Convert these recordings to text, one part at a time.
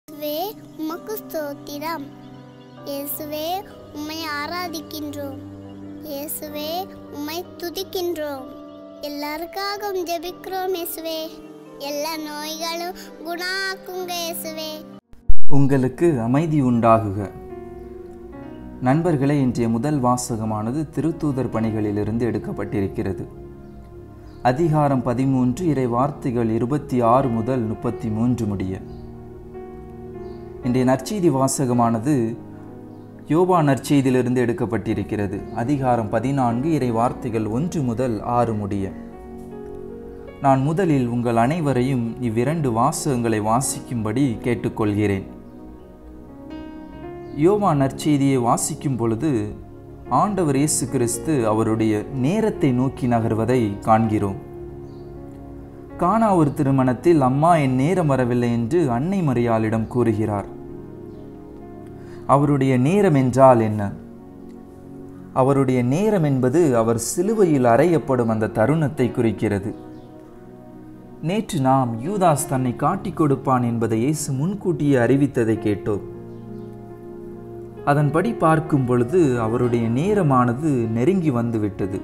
இயேசுவே உமக்கு ஸ்தோத்திரம் இயேசுவே உம்மை ஆராதிக்கின்றோம் இயேசுவே உம்மை துதிக்கின்றோம் எல்லாருக்காகவும் ஜெபிக்கிறோம் இயேசுவே எல்லா நோய்களும் குணாக்குங்க இயேசுவே உங்களுக்கு அமைதி உண்டாகுக நண்பர்களே இன்றைய முதல் வாசகமானது திருத்தூதர் பணிகளிலிருந்து எடுக்கப்பட்டிருக்கிறது அதிகாரம் பதிமூன்று இறை வார்த்தைகள் இருபத்தி ஆறு முதல் முப்பத்தி மூன்று முடிய இன்றைய நற்செய்தி வாசகமானது யோபா நற்செய்தியிலிருந்து எடுக்கப்பட்டிருக்கிறது அதிகாரம் பதினான்கு இறை வார்த்தைகள் ஒன்று முதல் ஆறு முடிய நான் முதலில் உங்கள் அனைவரையும் இவ்விரண்டு வாசகங்களை வாசிக்கும்படி கேட்டுக்கொள்கிறேன் யோவா நற்செய்தியை வாசிக்கும் பொழுது ஆண்டவர் இயேசு கிறிஸ்து அவருடைய நேரத்தை நோக்கி நகர்வதை காண்கிறோம் கானா ஒரு திருமணத்தில் அம்மா என் நேரம் வரவில்லை என்று அன்னை மரியாளிடம் கூறுகிறார் அவருடைய நேரம் என்றால் என்ன அவருடைய நேரம் என்பது அவர் சிலுவையில் அறையப்படும் அந்த தருணத்தை குறிக்கிறது நேற்று நாம் யூதாஸ் தன்னை காட்டிக் கொடுப்பான் என்பதை இயேசு முன்கூட்டியே அறிவித்ததை கேட்டோம் அதன்படி பார்க்கும் பொழுது அவருடைய நேரமானது நெருங்கி வந்துவிட்டது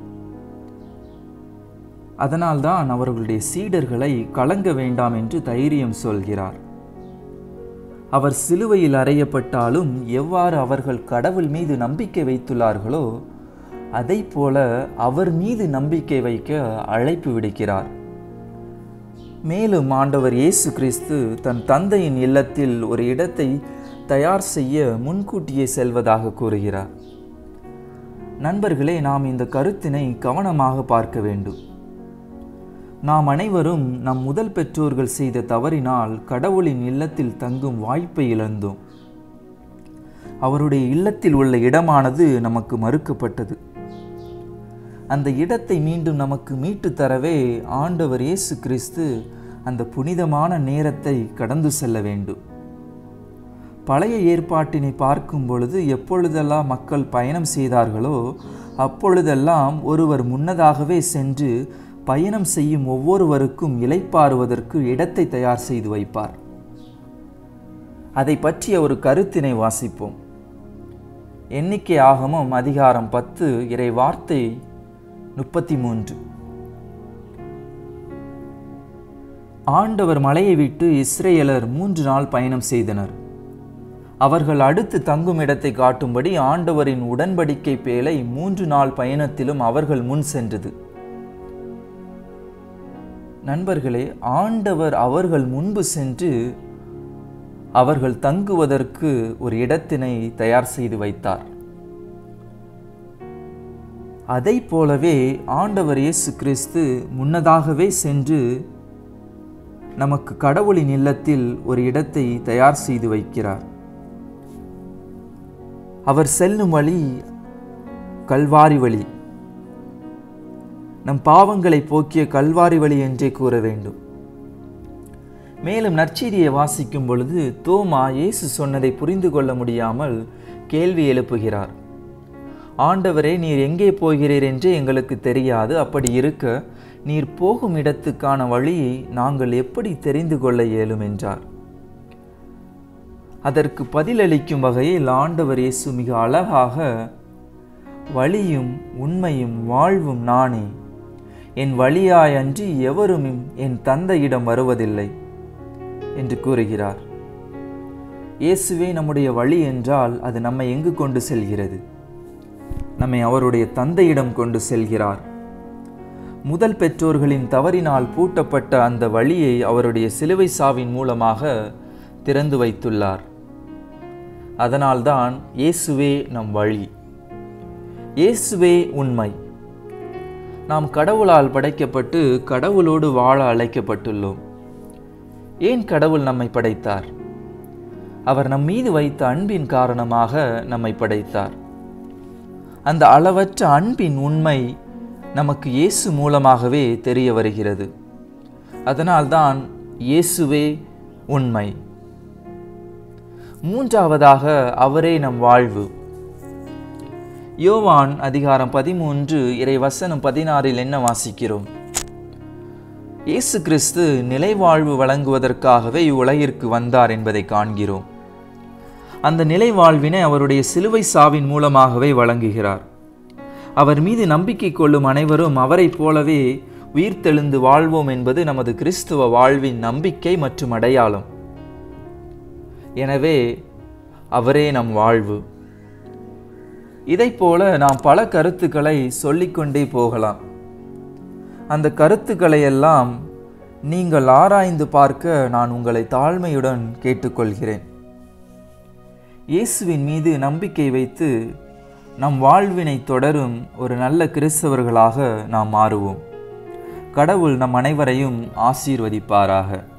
அதனால்தான் அவர்களுடைய சீடர்களை கலங்க வேண்டாம் என்று தைரியம் சொல்கிறார் அவர் சிலுவையில் அறையப்பட்டாலும் எவ்வாறு அவர்கள் கடவுள் மீது நம்பிக்கை வைத்துள்ளார்களோ அதை போல அவர் மீது நம்பிக்கை வைக்க அழைப்பு விடுக்கிறார் மேலும் ஆண்டவர் இயேசு கிறிஸ்து தன் தந்தையின் இல்லத்தில் ஒரு இடத்தை தயார் செய்ய முன்கூட்டியே செல்வதாக கூறுகிறார் நண்பர்களே நாம் இந்த கருத்தினை கவனமாக பார்க்க வேண்டும் நாம் அனைவரும் நம் முதல் பெற்றோர்கள் செய்த தவறினால் கடவுளின் இல்லத்தில் தங்கும் வாய்ப்பை இழந்தோம் அவருடைய இல்லத்தில் உள்ள இடமானது நமக்கு மறுக்கப்பட்டது அந்த இடத்தை மீண்டும் நமக்கு மீட்டு தரவே ஆண்டவர் இயேசு கிறிஸ்து அந்த புனிதமான நேரத்தை கடந்து செல்ல வேண்டும் பழைய ஏற்பாட்டினை பார்க்கும் பொழுது எப்பொழுதெல்லாம் மக்கள் பயணம் செய்தார்களோ அப்பொழுதெல்லாம் ஒருவர் முன்னதாகவே சென்று பயணம் செய்யும் ஒவ்வொருவருக்கும் இலைப்பாறுவதற்கு இடத்தை தயார் செய்து வைப்பார் அதை பற்றிய ஒரு கருத்தினை வாசிப்போம் எண்ணிக்கை ஆகமம் அதிகாரம் பத்து இறை வார்த்தை முப்பத்தி மூன்று ஆண்டவர் மலையை விட்டு இஸ்ரேலர் மூன்று நாள் பயணம் செய்தனர் அவர்கள் அடுத்து தங்கும் இடத்தை காட்டும்படி ஆண்டவரின் உடன்படிக்கை பேலை மூன்று நாள் பயணத்திலும் அவர்கள் முன் சென்றது நண்பர்களே ஆண்டவர் அவர்கள் முன்பு சென்று அவர்கள் தங்குவதற்கு ஒரு இடத்தினை தயார் செய்து வைத்தார் அதை போலவே ஆண்டவர் இயேசு கிறிஸ்து முன்னதாகவே சென்று நமக்கு கடவுளின் இல்லத்தில் ஒரு இடத்தை தயார் செய்து வைக்கிறார் அவர் செல்லும் வழி கல்வாரி வழி நம் பாவங்களை போக்கிய கல்வாரி வழி என்றே கூற வேண்டும் மேலும் நற்செய்தியை வாசிக்கும் பொழுது தோமா இயேசு சொன்னதை புரிந்து கொள்ள முடியாமல் கேள்வி எழுப்புகிறார் ஆண்டவரே நீர் எங்கே போகிறீர் என்று எங்களுக்கு தெரியாது அப்படி இருக்க நீர் போகும் இடத்துக்கான வழியை நாங்கள் எப்படி தெரிந்து கொள்ள இயலும் என்றார் அதற்கு பதிலளிக்கும் வகையில் ஆண்டவர் இயேசு மிக அழகாக வழியும் உண்மையும் வாழ்வும் நானே என் வழியாய் அன்றி எவரும் என் தந்தையிடம் வருவதில்லை என்று கூறுகிறார் இயேசுவே நம்முடைய வழி என்றால் அது நம்மை எங்கு கொண்டு செல்கிறது நம்மை அவருடைய தந்தையிடம் கொண்டு செல்கிறார் முதல் பெற்றோர்களின் தவறினால் பூட்டப்பட்ட அந்த வழியை அவருடைய சிலுவை சாவின் மூலமாக திறந்து வைத்துள்ளார் அதனால்தான் இயேசுவே நம் வழி இயேசுவே உண்மை நாம் கடவுளால் படைக்கப்பட்டு கடவுளோடு வாழ அழைக்கப்பட்டுள்ளோம் ஏன் கடவுள் நம்மை படைத்தார் அவர் நம் மீது வைத்த அன்பின் காரணமாக நம்மை படைத்தார் அந்த அளவற்ற அன்பின் உண்மை நமக்கு இயேசு மூலமாகவே தெரிய வருகிறது அதனால்தான் இயேசுவே உண்மை மூன்றாவதாக அவரே நம் வாழ்வு யோவான் அதிகாரம் பதிமூன்று இறை வசனம் பதினாறில் என்ன வாசிக்கிறோம் இயேசு கிறிஸ்து நிலைவாழ்வு வழங்குவதற்காகவே இவ்வுலகிற்கு வந்தார் என்பதை காண்கிறோம் அந்த நிலைவாழ்வினை அவருடைய சிலுவை சாவின் மூலமாகவே வழங்குகிறார் அவர் மீது நம்பிக்கை கொள்ளும் அனைவரும் அவரைப் போலவே உயிர்த்தெழுந்து வாழ்வோம் என்பது நமது கிறிஸ்துவ வாழ்வின் நம்பிக்கை மற்றும் அடையாளம் எனவே அவரே நம் வாழ்வு இதைப் போல நாம் பல கருத்துக்களை சொல்லிக்கொண்டே போகலாம் அந்த கருத்துக்களை எல்லாம் நீங்கள் ஆராய்ந்து பார்க்க நான் உங்களை தாழ்மையுடன் கேட்டுக்கொள்கிறேன் இயேசுவின் மீது நம்பிக்கை வைத்து நம் வாழ்வினை தொடரும் ஒரு நல்ல கிறிஸ்தவர்களாக நாம் மாறுவோம் கடவுள் நம் அனைவரையும் ஆசீர்வதிப்பாராக